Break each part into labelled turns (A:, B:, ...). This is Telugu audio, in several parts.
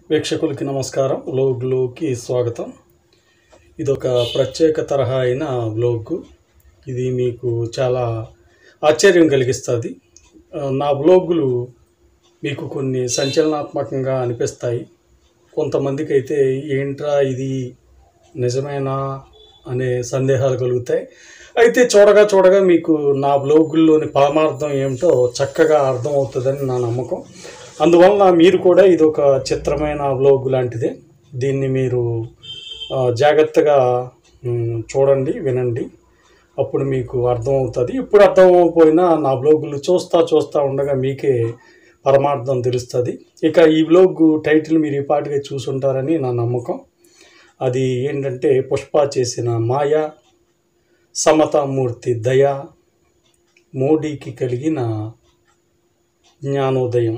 A: వీక్షకులకి నమస్కారం వ్లోగ్లోకి స్వాగతం ఇది ఒక ప్రత్యేక తరహా అయిన వ్లోగ్ ఇది మీకు చాలా ఆశ్చర్యం కలిగిస్తుంది ఆ, నా వ్లోగులు మీకు కొన్ని సంచలనాత్మకంగా అనిపిస్తాయి కొంతమందికి అయితే ఏంట్రా ఇది నిజమేనా అనే సందేహాలు కలుగుతాయి అయితే చూడగా చూడగా మీకు నా బ్లోగుల్లోని పరమార్థం ఏమిటో చక్కగా అర్థమవుతుందని నా నమ్మకం అందువలన మీరు కూడా ఇది ఒక చిత్రమైన బ్లోగ్ లాంటిదే దీన్ని మీరు ఆ, జాగ్రత్తగా మ్, చూడండి వినండి అప్పుడు మీకు అర్థమవుతుంది ఇప్పుడు అర్థం అవ్వకపోయినా నా బ్లోగులు చూస్తా చూస్తా ఉండగా మీకే పరమార్థం తెలుస్తుంది ఇక ఈ బ్లోగ్ టైటిల్ మీరు ఈ పాటిగా చూసుంటారని నా నమ్మకం అది ఏంటంటే పుష్ప చేసిన మాయ సమతామూర్తి దయ మోడీకి కలిగిన జ్ఞానోదయం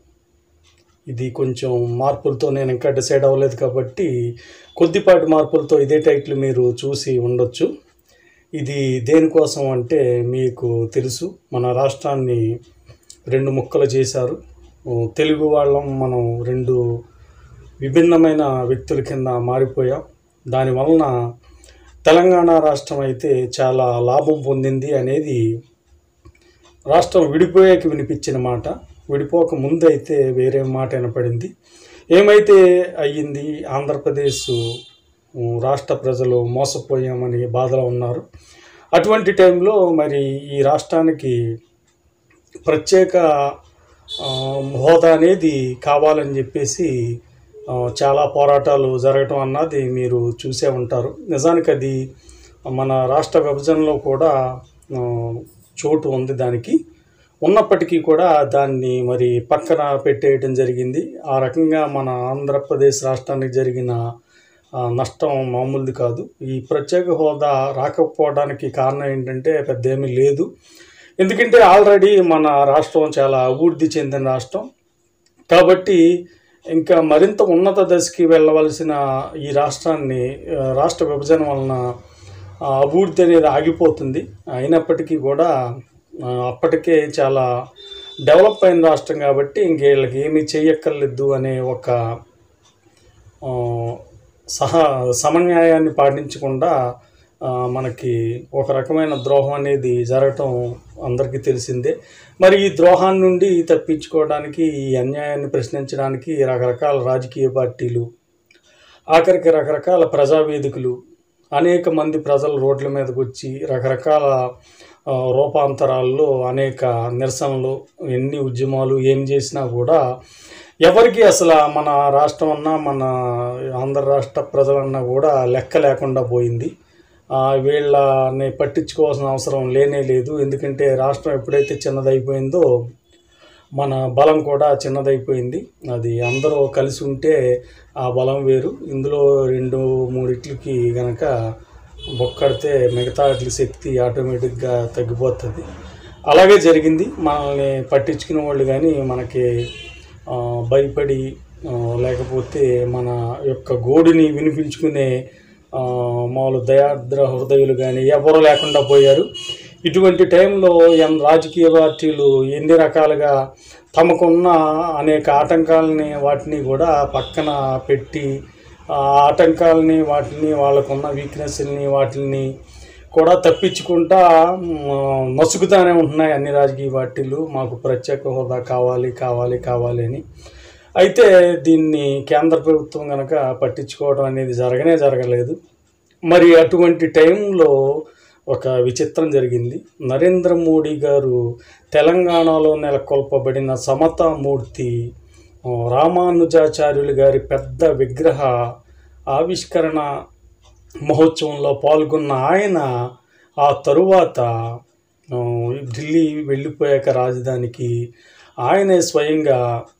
A: ఇది కొంచెం మార్పులతో నేను ఇంకా డిసైడ్ అవ్వలేదు కాబట్టి కొద్దిపాటి మార్పులతో ఇదే టైటిల్ మీరు చూసి ఉండొచ్చు ఇది దేనికోసం అంటే మీకు తెలుసు మన రాష్ట్రాన్ని రెండు ముక్కలు చేశారు ఓ, తెలుగు వాళ్ళం మనం రెండు విభిన్నమైన వ్యక్తుల కింద మారిపోయాం దానివలన తెలంగాణ రాష్ట్రం అయితే చాలా లాభం పొందింది అనేది రాష్ట్రం విడిపోయాక వినిపించిన మాట విడిపోక ముందు అయితే వేరే మాట వినపడింది ఏమైతే అయ్యింది ఆంధ్రప్రదేశ్ ఉమ్, రాష్ట్ర ప్రజలు మోసపోయామని బాధలో ఉన్నారు అటువంటి టైంలో మరి ఈ రాష్ట్రానికి ప్రత్యేక ఆ, హోదా అనేది కావాలని చెప్పేసి ఆ, చాలా పోరాటాలు జరగటం అన్నది మీరు చూసే ఉంటారు నిజానికి అది మన రాష్ట్ర విభజనలో కూడా ఆ, చోటు ఉంది దానికి ఉన్నప్పటికీ కూడా దాన్ని మరి పక్కన పెట్టేయడం జరిగింది ఆ రకంగా మన ఆంధ్రప్రదేశ్ రాష్ట్రానికి జరిగిన ఆ, నష్టం మామూలుది కాదు ఈ ప్రత్యేక హోదా రాకపోవడానికి కారణం ఏంటంటే పెద్ద ఏమీ లేదు ఎందుకంటే ఆల్రెడీ మన రాష్ట్రం చాలా అభివృద్ధి చెందిన రాష్ట్రం కాబట్టి ఇంకా మరింత ఉన్నత దశకి వెళ్ళవలసిన ఈ రాష్ట్రాన్ని ఆ, రాష్ట్ర విభజన వలన ఆ, అభివృద్ధి అనేది ఆగిపోతుంది అయినప్పటికీ కూడా ఆ, అప్పటికే చాలా డెవలప్ అయిన రాష్ట్రం కాబట్టి ఇంక వీళ్ళకి ఏమీ చేయక్కర్లేదు అనే ఒక ఆ, సహా సమన్యాయాన్ని పాటించకుండా ఆ, మనకి ఒక రకమైన ద్రోహం అనేది జరగటం అందరికీ తెలిసిందే మరి ఈ ద్రోహాన్ని నుండి తప్పించుకోవడానికి ఈ అన్యాయాన్ని ప్రశ్నించడానికి రకరకాల రాజకీయ పార్టీలు ఆఖరికి రకరకాల ప్రజావేదికలు అనేక మంది ప్రజలు రోడ్ల మీదకి వచ్చి రకరకాల ఆ, రూపాంతరాల్లో అనేక నిరసనలు ఎన్ని ఉద్యమాలు ఏం చేసినా కూడా ఎవరికి అసలు మన రాష్ట్రం అన్నా మన ఆంధ్ర రాష్ట్ర ప్రజలన్నా కూడా లెక్క లేకుండా పోయింది ఆ, వీళ్ళని పట్టించుకోవాల్సిన అవసరం లేనే లేదు ఎందుకంటే రాష్ట్రం ఎప్పుడైతే చిన్నదైపోయిందో మన బలం కూడా చిన్నదైపోయింది అది అందరూ కలిసి ఉంటే ఆ బలం వేరు ఇందులో రెండు మూడిట్లకి గనక బొక్కడితే మిగతా వాటి శక్తి ఆటోమేటిక్గా తగ్గిపోతుంది అలాగే జరిగింది మనల్ని పట్టించుకునే వాళ్ళు కానీ మనకి ఆ, భయపడి ఆ, లేకపోతే మన యొక్క గోడుని వినిపించుకునే ఆ, మామూలు దయాద్ర హృదయులు కానీ ఎవరు లేకుండా పోయారు ఇటువంటి టైంలో ఎన్ రాజకీయ పార్టీలు ఎన్ని రకాలుగా తమకున్న అనేక ఆటంకాలని వాటిని కూడా పక్కన పెట్టి ఆ ఆటంకాలని వాటిని వాళ్ళకున్న వీక్నెస్ని వాటిని కూడా తప్పించుకుంటా మ్, నసుగుతానే ఉంటున్నాయి అన్ని రాజకీయ పార్టీలు మాకు ప్రత్యేక హోదా కావాలి కావాలి కావాలి అని అయితే దీన్ని కేంద్ర ప్రభుత్వం కనుక పట్టించుకోవడం అనేది జరగనే జరగలేదు మరి అటువంటి టైంలో ఒక విచిత్రం జరిగింది నరేంద్ర మోడీ గారు తెలంగాణలో నెలకొల్పబడిన సమతామూర్తి ఆ, రామానుజాచార్యులు గారి పెద్ద విగ్రహ ఆవిష్కరణ మహోత్సవంలో పాల్గొన్న ఆయన ఆ తరువాత ఆ, ఢిల్లీ వెళ్ళిపోయాక రాజధానికి ఆయనే స్వయంగా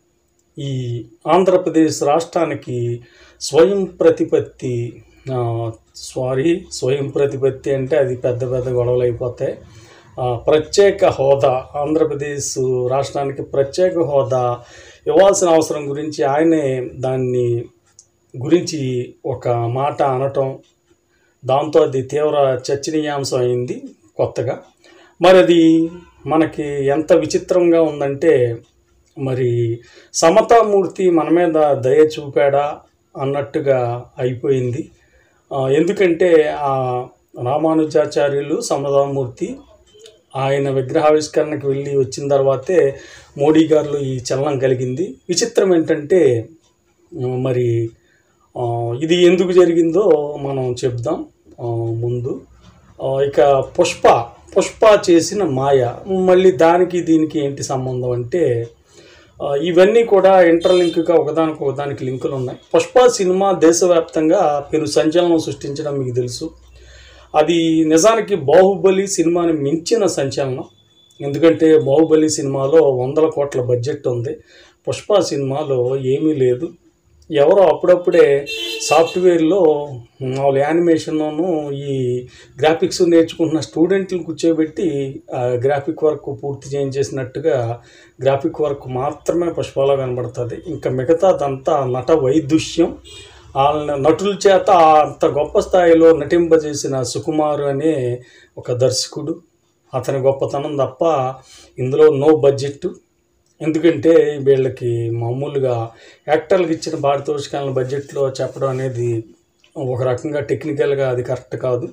A: ఈ ఆంధ్రప్రదేశ్ రాష్ట్రానికి స్వయం ప్రతిపత్తి ఆ, సారీ స్వయం ప్రతిపత్తి అంటే అది పెద్ద పెద్ద గొడవలు అయిపోతాయి ఆ, ప్రత్యేక హోదా ఆంధ్రప్రదేశ్ రాష్ట్రానికి ప్రత్యేక హోదా ఇవ్వాల్సిన అవసరం గురించి ఆయనే దాన్ని గురించి ఒక మాట అనటం దాంతో అది తీవ్ర చర్చనీయాంశం అయింది కొత్తగా మరి అది మనకి ఎంత విచిత్రంగా ఉందంటే మరి సమతామూర్తి మన మీద దయ చూపాడా అన్నట్టుగా అయిపోయింది ఆ, ఎందుకంటే ఆ రామానుజాచార్యులు సమతామూర్తి ఆయన విగ్రహావిష్కరణకి వెళ్ళి వచ్చిన తర్వాతే మోడీ గారిలో ఈ చలనం కలిగింది విచిత్రం ఏంటంటే ఆ, మరి ఆ, ఇది ఎందుకు జరిగిందో మనం చెప్దాం ఆ, ముందు ఆ, ఇక పుష్ప పుష్ప చేసిన మాయ మళ్ళీ దానికి దీనికి ఏంటి సంబంధం అంటే ఆ, ఇవన్నీ కూడా ఇంటర్లింక్గా ఒకదానికి ఒకదానికి లింకులు ఉన్నాయి పుష్ప సినిమా దేశవ్యాప్తంగా పెను సంచలనం సృష్టించడం మీకు తెలుసు అది నిజానికి బాహుబలి సినిమాని మించిన సంచలనం ఎందుకంటే బాహుబలి సినిమాలో వందల కోట్ల బడ్జెట్ ఉంది పుష్ప సినిమాలో ఏమీ లేదు ఎవరో అప్పుడప్పుడే సాఫ్ట్వేర్లో మామూలు యానిమేషన్లోనూ ఈ గ్రాఫిక్స్ నేర్చుకుంటున్న స్టూడెంట్లు కూర్చోబెట్టి ఆ గ్రాఫిక్ వర్క్ పూర్తి చేయించేసినట్టుగా గ్రాఫిక్ వర్క్ మాత్రమే పుష్పలో కనబడుతుంది ఇంకా మిగతాదంతా నట వైదుష్యం ఆ నటుల చేత అంత గొప్ప స్థాయిలో నటింపజేసిన సుకుమార్ అనే ఒక దర్శకుడు అతని గొప్పతనం తప్ప ఇందులో నో బడ్జెట్ ఎందుకంటే వీళ్ళకి మామూలుగా యాక్టర్లకు ఇచ్చిన పారితోషికాలను బడ్జెట్లో చెప్పడం అనేది ఒక రకంగా టెక్నికల్గా అది కరెక్ట్ కాదు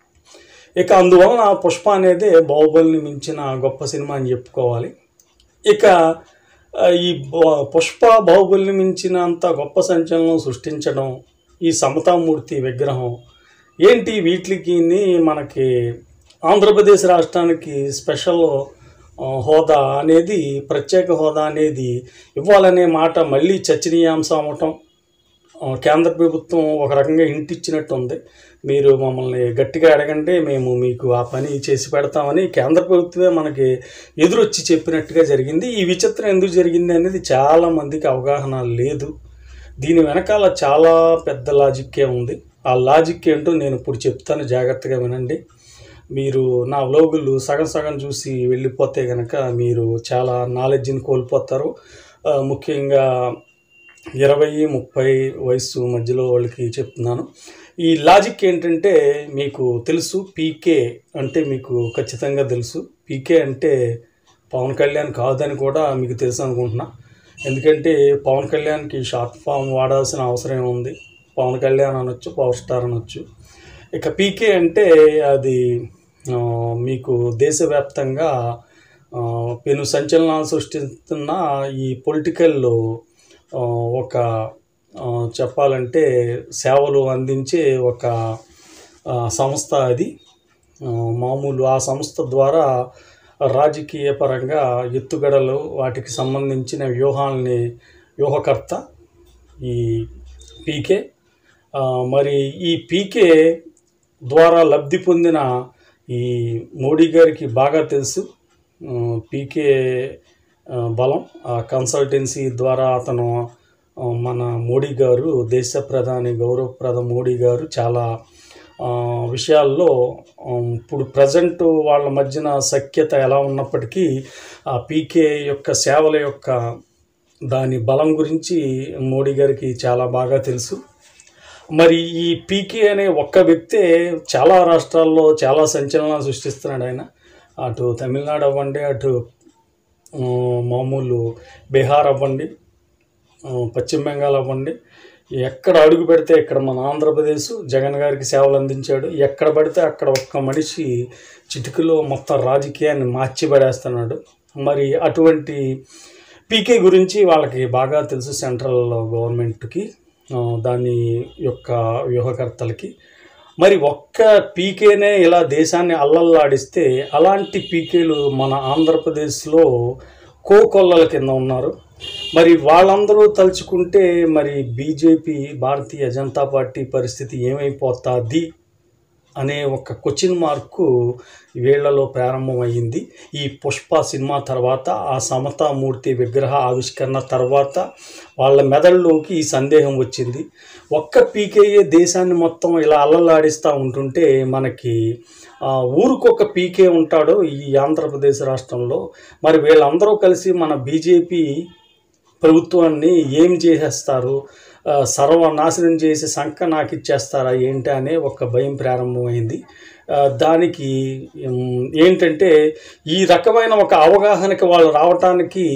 A: ఇక అందువలన పుష్ప అనేది బాహుబలిని మించిన గొప్ప సినిమా అని చెప్పుకోవాలి ఇక ఆ, ఈ బ- పుష్ప బాహుబలిని మించిన అంత గొప్ప సంచలనం సృష్టించడం ఈ సమతామూర్తి విగ్రహం ఏంటి వీటికి మనకి ఆంధ్రప్రదేశ్ రాష్ట్రానికి స్పెషల్ ఆ, హోదా అనేది ప్రత్యేక హోదా అనేది ఇవ్వాలనే మాట మళ్ళీ చర్చనీయాంశం అవటం ఆ, కేంద్ర ప్రభుత్వం ఒక రకంగా హింట్ ఇచ్చినట్టు ఉంది మీరు మమ్మల్ని గట్టిగా అడగండి మేము మీకు ఆ పని చేసి పెడతామని కేంద్ర ప్రభుత్వమే మనకి ఎదురొచ్చి చెప్పినట్టుగా జరిగింది ఈ విచిత్రం ఎందుకు జరిగింది అనేది చాలా మందికి అవగాహన లేదు దీని వెనకాల చాలా పెద్ద లాజిక్కే ఉంది ఆ లాజిక్ ఏంటో నేను ఇప్పుడు చెప్తాను జాగ్రత్తగా వినండి మీరు నా వ్లోగులు సగం సగం చూసి వెళ్ళిపోతే కనుక మీరు చాలా నాలెడ్జ్ని కోల్పోతారు ఆ, ముఖ్యంగా ఇరవై ముప్పై వయసు మధ్యలో వాళ్ళకి చెప్తున్నాను ఈ లాజిక్ ఏంటంటే మీకు తెలుసు పీకే అంటే మీకు ఖచ్చితంగా తెలుసు పీకే అంటే పవన్ కళ్యాణ్ కాదని కూడా మీకు తెలుసు అనుకుంటున్నా ఎందుకంటే పవన్ కళ్యాణ్కి షార్ట్ ఫామ్ వాడాల్సిన అవసరం ఉంది పవన్ కళ్యాణ్ అనొచ్చు పవర్ స్టార్ అనొచ్చు ఇక పీకే అంటే అది ఆ, మీకు దేశవ్యాప్తంగా ఆ, పెను సంచలనాలు సృష్టిస్తున్న ఈ పొలిటికల్ ఆ, ఒక ఆ, చెప్పాలంటే సేవలు అందించే ఒక ఆ, సంస్థ అది ఆ, మామూలు ఆ సంస్థ ద్వారా రాజకీయ పరంగా ఎత్తుగడలు వాటికి సంబంధించిన వ్యూహాల్ని వ్యూహకర్త ఈ పీకే ఆ, మరి ఈ పీకే ద్వారా లబ్ధి పొందిన ఈ మోడీ గారికి బాగా తెలుసు ఆ, పీకే ఆ, బలం ఆ కన్సల్టెన్సీ ద్వారా అతను ఆ, మన మోడీ గారు దేశ ప్రధాని గౌరవప్రద మోడీ గారు చాలా ఆ, విషయాల్లో ఆ, ఇప్పుడు ప్రజెంట్ వాళ్ళ మధ్యన సఖ్యత ఎలా ఉన్నప్పటికీ ఆ పీకే యొక్క సేవల యొక్క దాని బలం గురించి మోడీ గారికి చాలా బాగా తెలుసు మరి ఈ పీకే అనే ఒక్క వ్యక్తే చాలా రాష్ట్రాల్లో చాలా సంచలనాలు సృష్టిస్తున్నాడు ఆయన అటు తమిళనాడు అవ్వండి అటు ఆ, మామూలు బీహార్ అవ్వండి ఆ, పశ్చిమ బెంగాల్ అవ్వండి ఎక్కడ అడుగు పెడితే ఇక్కడ మన ఆంధ్రప్రదేశ్ జగన్ గారికి సేవలు అందించాడు ఎక్కడ పడితే అక్కడ ఒక్క మనిషి చిటికలో మొత్తం రాజకీయాన్ని మార్చి పడేస్తున్నాడు మరి అటువంటి పీకే గురించి వాళ్ళకి బాగా తెలుసు సెంట్రల్ గవర్నమెంట్కి ఆ, దాని యొక్క వ్యూహకర్తలకి మరి ఒక్క పీకేనే ఇలా దేశాన్ని అల్లల్లాడిస్తే అలాంటి పీకేలు మన ఆంధ్రప్రదేశ్లో కోకొల్లల కింద ఉన్నారు మరి వాళ్ళందరూ తలుచుకుంటే మరి బీజేపీ భారతీయ జనతా పార్టీ పరిస్థితి ఏమైపోతుంది అనే ఒక క్వశ్చన్ మార్కు వీళ్లలో ప్రారంభమైంది ఈ పుష్ప సినిమా తర్వాత ఆ సమతామూర్తి విగ్రహ ఆవిష్కరణ తర్వాత వాళ్ళ మెదడులోకి ఈ సందేహం వచ్చింది ఒక్క పీకేయే దేశాన్ని మొత్తం ఇలా అల్లలాడిస్తూ ఉంటుంటే మనకి ఆ, ఊరికొక పీకే ఉంటాడు ఈ ఆంధ్రప్రదేశ్ రాష్ట్రంలో మరి వీళ్ళందరూ కలిసి మన బీజేపీ ప్రభుత్వాన్ని ఏం చేసేస్తారు ఆ, సర్వనాశనం చేసి సంఖ నాకు ఇచ్చేస్తారా ఏంటి అనే ఒక భయం ప్రారంభమైంది ఆ, దానికి ఉమ్, ఏంటంటే ఈ రకమైన ఒక అవగాహనకి వాళ్ళు రావటానికి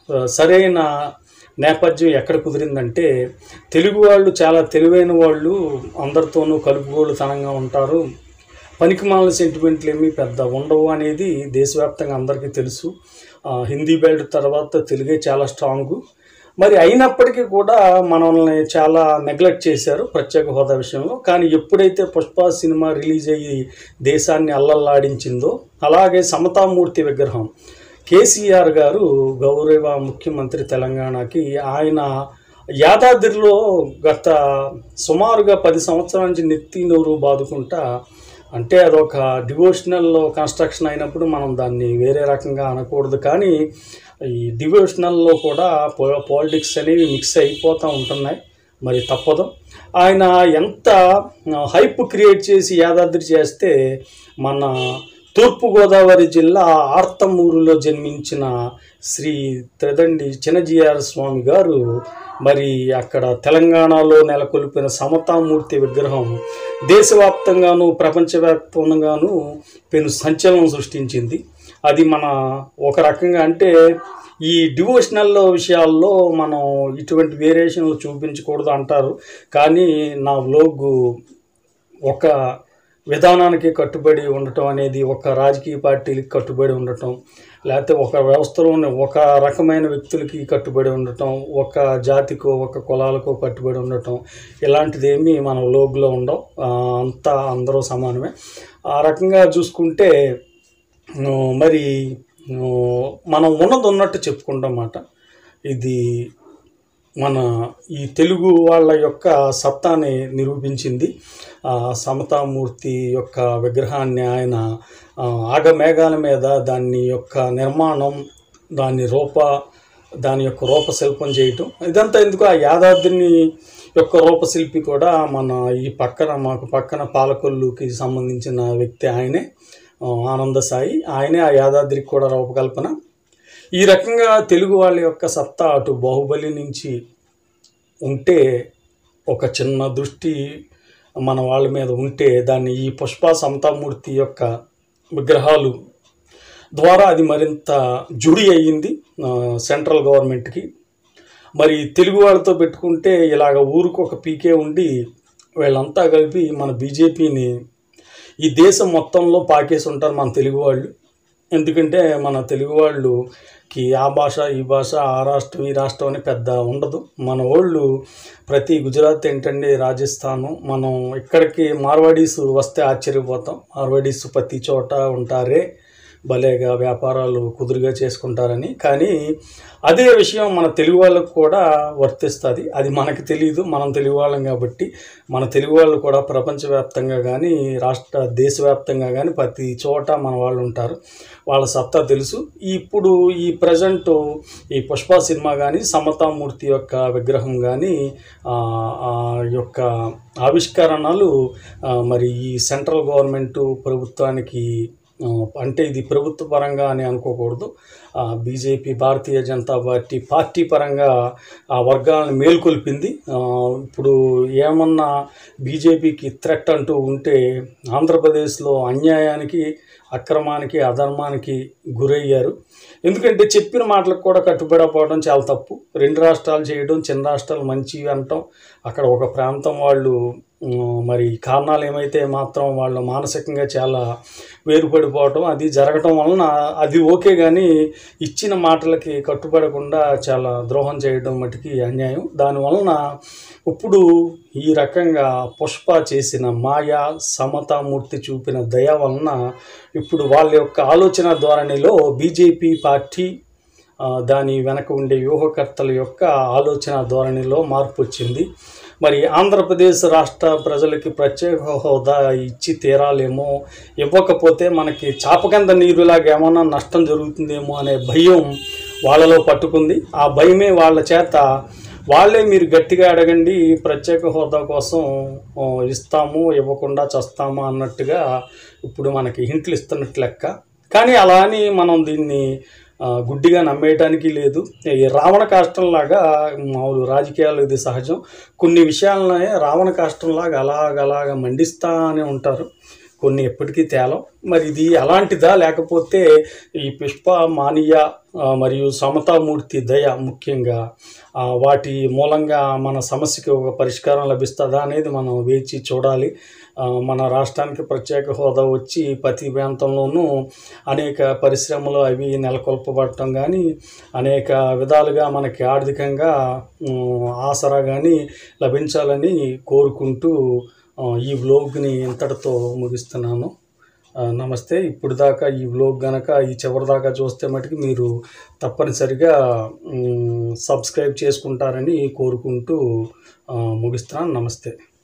A: ఆ, సరైన నేపథ్యం ఎక్కడ కుదిరిందంటే తెలుగు వాళ్ళు చాలా తెలివైన వాళ్ళు అందరితోనూ కలుపుగోలుతనంగా ఉంటారు పనికిమాలిన సెంటిమెంట్లు ఏమీ పెద్ద ఉండవు అనేది దేశవ్యాప్తంగా అందరికీ తెలుసు ఆ, హిందీ బెల్ట్ తర్వాత తెలుగే చాలా స్ట్రాంగు మరి అయినప్పటికీ కూడా మనల్ని చాలా నెగ్లెక్ట్ చేశారు ప్రత్యేక హోదా విషయంలో కానీ ఎప్పుడైతే పుష్ప సినిమా రిలీజ్ అయ్యి దేశాన్ని అల్లల్లాడించిందో అలాగే సమతామూర్తి విగ్రహం కేసీఆర్ గారు గౌరవ ముఖ్యమంత్రి తెలంగాణకి ఆయన యాదాద్రిలో గత సుమారుగా పది సంవత్సరాల నుంచి నెత్తి నోరు బాదుకుంటా అంటే అదొక డివోషనల్ కన్స్ట్రక్షన్ అయినప్పుడు మనం దాన్ని వేరే రకంగా అనకూడదు కానీ ఈ డివోషనల్లో కూడా పాలిటిక్స్ అనేవి మిక్స్ అయిపోతూ ఉంటున్నాయి మరి తప్పదు ఆయన ఎంత హైప్ క్రియేట్ చేసి యాదాద్రి చేస్తే మన తూర్పుగోదావరి జిల్లా ఆర్తమూరులో జన్మించిన శ్రీ త్రిదండి చిన్నజీఆర్ స్వామి గారు మరి అక్కడ తెలంగాణలో నెలకొల్పిన సమతామూర్తి విగ్రహం దేశవ్యాప్తంగాను ప్రపంచవ్యాప్తంగాను పెను సంచలనం సృష్టించింది అది మన ఒక రకంగా అంటే ఈ డివోషనల్ విషయాల్లో మనం ఇటువంటి వేరియేషన్లు చూపించకూడదు అంటారు కానీ నా వ్లోగ్ ఒక విధానానికి కట్టుబడి ఉండటం అనేది ఒక రాజకీయ పార్టీలకి కట్టుబడి ఉండటం లేకపోతే ఒక వ్యవస్థలోని ఒక రకమైన వ్యక్తులకి కట్టుబడి ఉండటం ఒక జాతికో ఒక కులాలకో కట్టుబడి ఉండటం ఇలాంటిది ఏమీ మన లోగ్లో ఉండవు ఆ, అంతా అందరూ సమానమే ఆ రకంగా చూసుకుంటే ఆ, మరి ఆ, మనం ఉన్నది ఉన్నట్టు చెప్పుకుంటాం అన్నమాట ఇది మన ఈ తెలుగు వాళ్ళ యొక్క సత్తాని నిరూపించింది ఆ సమతామూర్తి యొక్క విగ్రహాన్ని ఆయన ఆ, ఆగమేఘాల మీద దాని యొక్క నిర్మాణం దాని రూప దాని యొక్క రూపశిల్పం చేయటం ఇదంతా ఎందుకు ఆ యాదాద్రిని యొక్క రూపశిల్పి కూడా మన ఈ పక్కన మాకు పక్కన పాలకొల్లుకి సంబంధించిన వ్యక్తి ఆయనే ఆ, ఆనంద సాయి ఆయనే ఆ యాదాద్రికి కూడా రూపకల్పన ఈ రకంగా తెలుగు వాళ్ళ యొక్క సత్తా అటు బాహుబలి నుంచి ఉంటే ఒక చిన్న దృష్టి మన వాళ్ళ మీద ఉంటే దాన్ని ఈ పుష్ప సమతామూర్తి యొక్క విగ్రహాలు ద్వారా అది మరింత జుడి అయ్యింది ఆ, సెంట్రల్ గవర్నమెంట్కి మరి తెలుగు వాళ్ళతో పెట్టుకుంటే ఇలాగ ఊరికి ఒక పీకే ఉండి వీళ్ళంతా కలిపి మన బీజేపీని ఈ దేశం మొత్తంలో పాకేసి ఉంటారు మన తెలుగు వాళ్ళు ఎందుకంటే మన తెలుగు వాళ్ళుకి ఆ భాష ఈ భాష ఆ రాష్ట్రం ఈ రాష్ట్రం అని పెద్ద ఉండదు మన వాళ్ళు ప్రతి గుజరాత్ ఏంటండి రాజస్థాను మనం ఇక్కడికి మార్వాడీస్ వస్తే ఆశ్చర్యపోతాం మార్వాడీస్ ప్రతి చోట ఉంటారే భలేగా వ్యాపారాలు కుదురుగా చేసుకుంటారని కానీ అదే విషయం మన తెలుగు వాళ్ళకు కూడా వర్తిస్తుంది అది మనకి తెలియదు మనం తెలుగు వాళ్ళం కాబట్టి మన తెలుగు వాళ్ళు కూడా ప్రపంచవ్యాప్తంగా కానీ రాష్ట్ర దేశవ్యాప్తంగా కానీ ప్రతి చోట మన వాళ్ళు ఉంటారు వాళ్ళ సత్తా తెలుసు ఇప్పుడు ఈ ప్రజెంట్ ఈ పుష్ప సినిమా కానీ సమతామూర్తి యొక్క విగ్రహం కానీ ఆ ఆ యొక్క ఆవిష్కరణలు ఆ, మరి ఈ సెంట్రల్ గవర్నమెంట్ ప్రభుత్వానికి ఆ, అంటే ఇది ప్రభుత్వ పరంగా అని అనుకోకూడదు బీజేపీ భారతీయ జనతా పార్టీ పార్టీ పరంగా ఆ వర్గాలను మేల్కొల్పింది ఆ, ఇప్పుడు ఏమన్నా బీజేపీకి థ్రెట్ అంటూ ఉంటే ఆంధ్రప్రదేశ్లో అన్యాయానికి అక్రమానికి అధర్మానికి గురయ్యారు ఎందుకంటే చెప్పిన మాటలకు కూడా కట్టుబడకపోవడం చాలా తప్పు రెండు రాష్ట్రాలు చేయడం చిన్న రాష్ట్రాలు మంచివి అనటం అక్కడ ఒక ప్రాంతం వాళ్ళు ఉమ్, మరి కారణాలు ఏమైతే మాత్రం వాళ్ళు మానసికంగా చాలా వేరుపడిపోవటం అది జరగటం వలన అది ఓకే కానీ ఇచ్చిన మాటలకి కట్టుబడకుండా చాలా ద్రోహం చేయడం మటుకి అన్యాయం దానివలన ఇప్పుడు ఈ రకంగా పుష్ప చేసిన మాయా సమతామూర్తి చూపిన దయ వలన ఇప్పుడు వాళ్ళ యొక్క ఆలోచన ధోరణిలో బీజేపీ పార్టీ ఆ, దాని వెనక ఉండే వ్యూహకర్తల యొక్క ఆలోచన ధోరణిలో మార్పు వచ్చింది మరి ఆంధ్రప్రదేశ్ రాష్ట్ర ప్రజలకి ప్రత్యేక హోదా ఇచ్చి తీరాలేమో ఇవ్వకపోతే మనకి చాపకంద నీరులాగా ఏమన్నా నష్టం జరుగుతుందేమో అనే భయం వాళ్ళలో పట్టుకుంది ఆ భయమే వాళ్ళ చేత వాళ్ళే మీరు గట్టిగా అడగండి ప్రత్యేక హోదా కోసం ఆ, ఇస్తాము ఇవ్వకుండా చస్తాము అన్నట్టుగా ఇప్పుడు మనకి హింట్లు ఇస్తున్నట్టు లెక్క కానీ అలా అని మనం దీన్ని ఆ, గుడ్డిగా నమ్మేయటానికి లేదు ఈ రావణ కాష్టంలాగా మామూలు రాజకీయాలు ఇది సహజం కొన్ని విషయాలనే రావణ కాష్టంలాగా అలాగ అలాగ మండిస్తానే ఉంటారు కొన్ని ఎప్పటికీ తేలం మరి ఇది అలాంటిదా లేకపోతే ఈ పుష్ప మానియ ఆ, మరియు సమతామూర్తి దయ ముఖ్యంగా ఆ, వాటి మూలంగా మన సమస్యకి ఒక పరిష్కారం లభిస్తుందా అనేది మనం వేచి చూడాలి ఆ, మన రాష్ట్రానికి ప్రత్యేక హోదా వచ్చి ప్రతి ప్రాంతంలోనూ అనేక పరిశ్రమలు అవి నెలకొల్పబడటం కానీ అనేక విధాలుగా మనకి ఆర్థికంగా ఉమ్, ఆసరా కానీ లభించాలని కోరుకుంటూ ఆ, ఈ వ్లోగ్ని ఇంతటితో ముగిస్తున్నాను ఆ, నమస్తే ఇప్పుడు దాకా ఈ వ్లోగ్ గనక ఈ చివరి దాకా చూస్తే మటుకు మీరు తప్పనిసరిగా ఉమ్, సబ్స్క్రైబ్ చేసుకుంటారని కోరుకుంటూ ఆ, ముగిస్తున్నాను నమస్తే